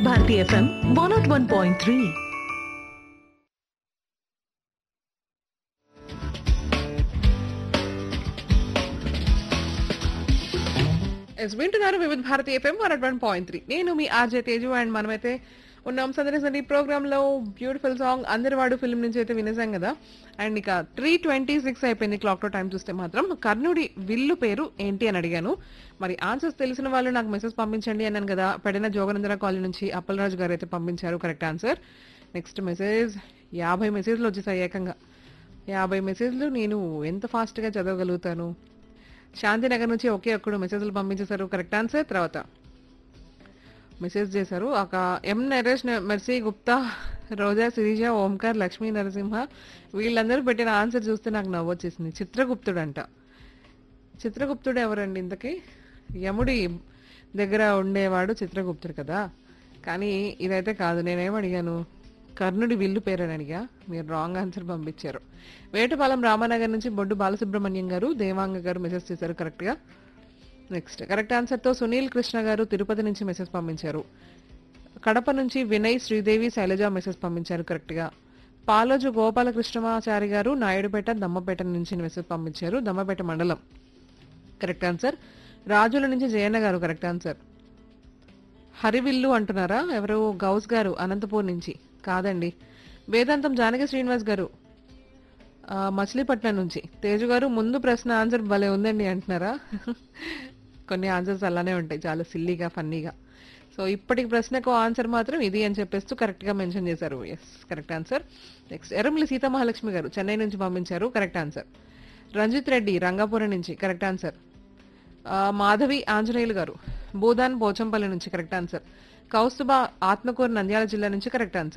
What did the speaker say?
Bharati FM one nought one point three ఎస్ వింటున్నారు Vividh Bharati FM one one point three నేను మీ ఆర్జే తేజు అండ్ మనమైతే ఉన్నాం సందడి సందడి ప్రోగ్రామ్ లో బ్యూటిఫుల్ సాంగ్ అందరివాడు ఫిల్మ్ నుంచి అయితే వినేసాం కదా అండ్ ఇక త్రీ ట్వంటీ సిక్స్ అయిపోయింది క్లాక్ లో టైం చూస్తే మాత్రం కర్ణుడి విల్లు పేరు ఏంటి అని అడిగాను మరి ఆన్సర్స్ తెలిసిన వాళ్ళు నాకు మెసేజ్ పంపించండి అన్నాను కదా పెడిన జోగనందర కాలనీ నుంచి అప్పలరాజు గారు అయితే పంపించారు కరెక్ట్ ఆన్సర్ నెక్స్ట్ మెసేజ్ యాభై మెసేజ్లు వచ్చేసాయి ఏకంగా యాభై మెసేజ్లు నేను ఎంత ఫాస్ట్ గా చదవగలుగుతాను శాంతినగర్ నుంచి ఒకే ఒక్కడు మెసేజ్లు పంపించేశారు కరెక్ట్ ఆన్సర్ తర్వాత మెసేజ్ చేశారు ఒక ఎం నరేష్ న- మెర్సీ గుప్తా రోజా శిరీష ఓంకార్ లక్ష్మీ నరసింహ వీళ్ళందరూ పెట్టిన ఆన్సర్ చూస్తే నాకు నవ్వు వచ్చేసింది చిత్రగుప్తుడు అంట చిత్రగుప్తుడు ఎవరండి ఇంతకీ యముడి దగ్గర ఉండేవాడు చిత్రగుప్తుడు కదా కానీ ఇదైతే కాదు నేనేం అడిగాను కర్ణుడి విల్లు పేరని అడిగా మీరు రాంగ్ ఆన్సర్ పంపించారు వేటపాలెం రామానగర్ నుంచి బొడ్డు బాలసుబ్రహ్మణ్యం గారు దేవాంగ గారు మెసేజ్ చేశారు కరెక్ట్గా నెక్స్ట్ కరెక్ట్ ఆన్సర్తో సునీల్ కృష్ణ గారు తిరుపతి నుంచి మెసేజ్ పంపించారు కడప నుంచి వినయ్ శ్రీదేవి శైలజ మెసేజ్ పంపించారు కరెక్ట్గా పాలోజు గోపాలకృష్ణమాచారి గారు నాయుడుపేట దమ్మపేట నుంచి మెసేజ్ పంపించారు దమ్మపేట మండలం కరెక్ట్ ఆన్సర్ రాజుల నుంచి జయన్న గారు కరెక్ట్ ఆన్సర్ హరివిల్లు అంటున్నారా ఎవరు గౌస్ గారు అనంతపూర్ నుంచి కాదండి వేదాంతం జానకి శ్రీనివాస్ గారు ఆ, మచిలీపట్నం నుంచి తేజు గారు ముందు ప్రశ్న ఆన్సర్ భలే ఉందండి అంటున్నారా కొన్ని ఆన్సర్స్ అలానే ఉంటాయి చాలా సిల్లీగా ఫన్నీగా సో ఇప్పటికి ప్రశ్నకు ఆన్సర్ మాత్రం ఇది అని చెప్పేస్తూ కరెక్ట్ గా మెన్షన్ చేశారు yes correct answer next Erramilli Sitamahalakshmi గారు చెన్నై నుంచి పంపించారు కరెక్ట్ ఆన్సర్ రంజిత్ రెడ్డి రంగాపురం నుంచి కరెక్ట్ ఆన్సర్ ఆ, మాధవి ఆంజనేయులు గారు భూదాన్ పోచంపల్లి నుంచి కరెక్ట్ ఆన్సర్ కౌస్తుబ ఆత్మకూరు నంద్యాల జిల్లా నుంచి కరెక్ట్ ఆన్సర్